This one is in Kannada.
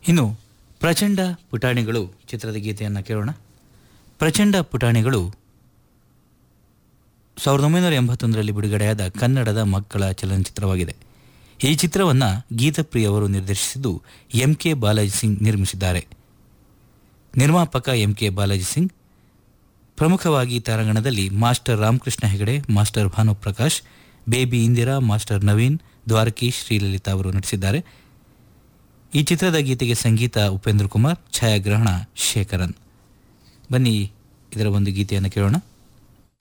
ಇನ್ನು ಪ್ರಚಂಡ ಪುಟಾಣಿಗಳು ಚಿತ್ರದ ಗೀತೆಯನ್ನು ಕೇಳೋಣ ಪ್ರಚಂಡ ಪುಟಾಣಿಗಳು ಸಾವಿರದ ಒಂಬೈನೂರ ಎಂಬತ್ತೊಂದರಲ್ಲಿ ಬಿಡುಗಡೆಯಾದ ಕನ್ನಡದ ಮಕ್ಕಳ ಚಲನಚಿತ್ರವಾಗಿದೆ ಈ ಚಿತ್ರವನ್ನು ಗೀತಪ್ರಿಯ ಅವರು ನಿರ್ದೇಶಿಸಿದ್ದು ಎಂ ಕೆ ಬಾಲಾಜಿ ಸಿಂಗ್ ನಿರ್ಮಿಸಿದ್ದಾರೆ ನಿರ್ಮಾಪಕ ಎಂ ಕೆ ಬಾಲಾಜಿ ಸಿಂಗ್ ಪ್ರಮುಖವಾಗಿ ತಾರಾಗಣದಲ್ಲಿ master Ramakrishna Hegde master Bhanuprakash baby Indira master Naveen Dwarakish Srilalitha ಅವರು ನಟಿಸಿದ್ದಾರೆ ಈ ಚಿತ್ರದ ಗೀತೆಗೆ ಸಂಗೀತ ಉಪೇಂದ್ರ ಕುಮಾರ್ ಛಾಯಾಗ್ರಹಣ ಶೇಖರನ್ ಬನ್ನಿ ಇದರ ಒಂದು ಗೀತೆಯನ್ನು ಕೇಳೋಣ